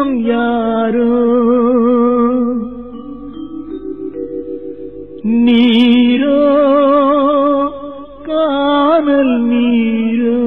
சொந்தம் யாரோ நீரோ காணல் நீரோ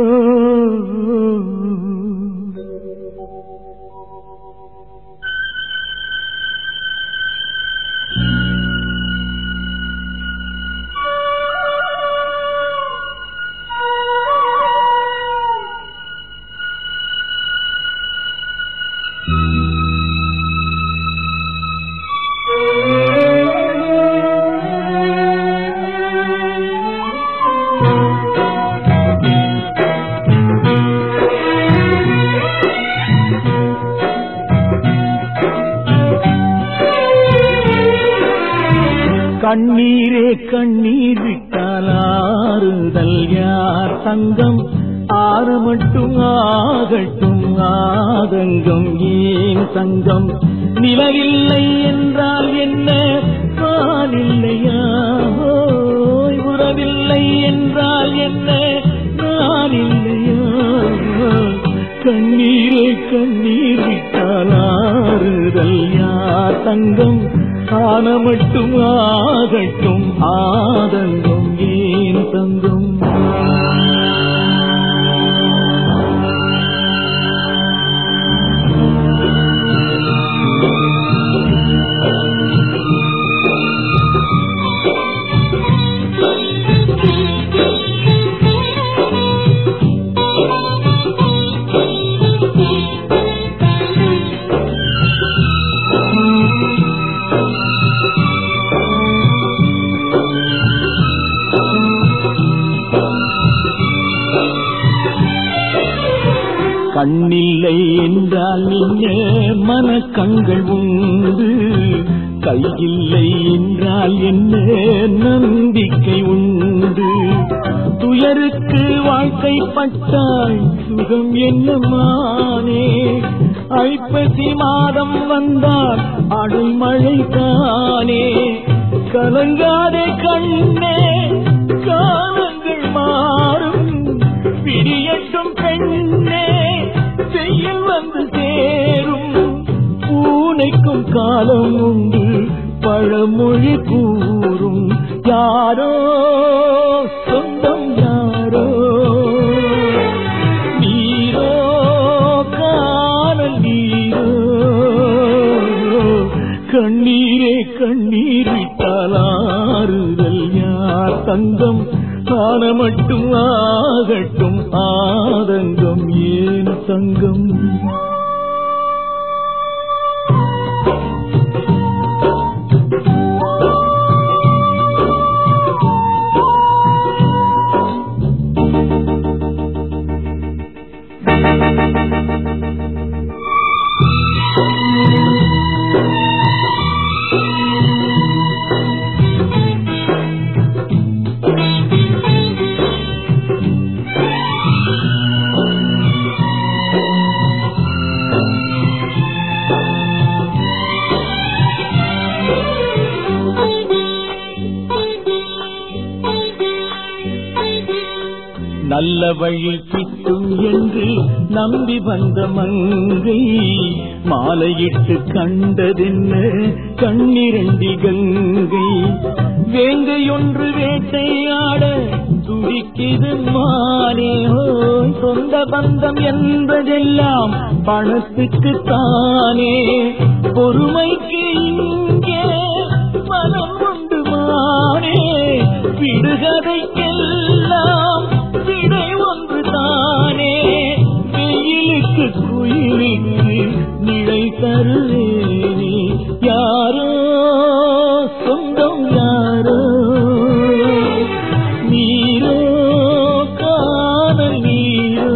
கண்ணீரே கண்ணீர் விட்டால் ஆறுதல் யார் தங்கம் ஆற மட்டும் ஆகட்டும் ஆதங்கம் ஏன் சங்கம் நிலவில்லை என்றால் என்ன பாலில்லையா ஓய், உறவில்லை என்றால் என்ன நான் இல்லையா கண்ணீரே கண்ணீர் விட்டால் ஆறுதல் யார் தங்கம் ஆன மட்டும் ஆகட்டும் ஆதங்கம் ஏன் தங்கம் கண்ணில்லை என்றால் நீங்க மனக்கண்கள் உண்டு கையில்லை என்றால் என்ன நம்பிக்கை உண்டு துயருக்கு வாழ்க்கைப்பட்டால் சுகம் என்னமானே ஐப்பசி மாதம் வந்தால் அடைமழை தானே கலங்காதே கண்ணே காலங்கள் மாறும் பிரியட்டும் பெண்ணே வெயில் வந்து சேரும் பூனைக்கும் காலம் உண்டு பழமொழி கூறும் யாரோ சொந்தம் யாரோ நீரோ காணல் நீரோ கண்ணீரே கண்ணீர் விட்டால் ஆறுதல் யார் தங்கம் காண மட்டும் ஆகட்டும் ஆதங்கம் ஏன் தங்கம் நல்ல வழி கிட்டும் என்று நம்பி வந்த மங்கை மாலையிட்டு கண்டதென்ன கண்ணிரண்டி கங்கை வேங்கையொன்று வேட்டையாட துடிக்கிது மானே ஓய் சொந்த பந்தம் என்பதெல்லாம் பணத்துக்கு தானே பொறுமைக்கு இங்கே மனம் உண்டு மானே விடுகதைக்கெல்லாம் விடை ஒன்று தானே வெயிலுக்கு குயிலுக்கு நிலை தருவேனே யாரோ சொந்தம் யாரோ நீரோ காணல் நீரோ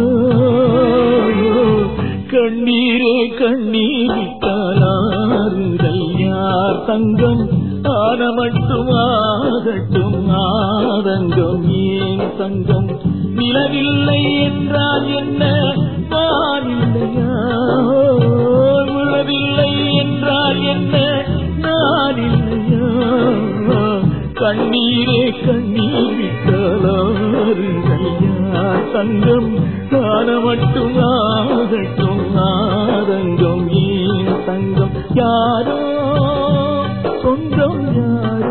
கண்ணீரே கண்ணீர் விட்டாலாறுதல் யார் தங்கம் ஆன மட்டும் ஆகட்டும் ஆதங்கம் ஏன் தங்கம் நிலவில்லை என்றால் என்ன வானில்லையா உழவில்லை என்றால் என்ன நான் இல்லையா கண்ணீரே கண்ணீர் விட்டாலாறுதல் யார் தங்கம் காண மட்டும் ஆகட்டும் ஆதங்கம் ஏன் தங்கம் யாரோ சொந்தம் யாரோ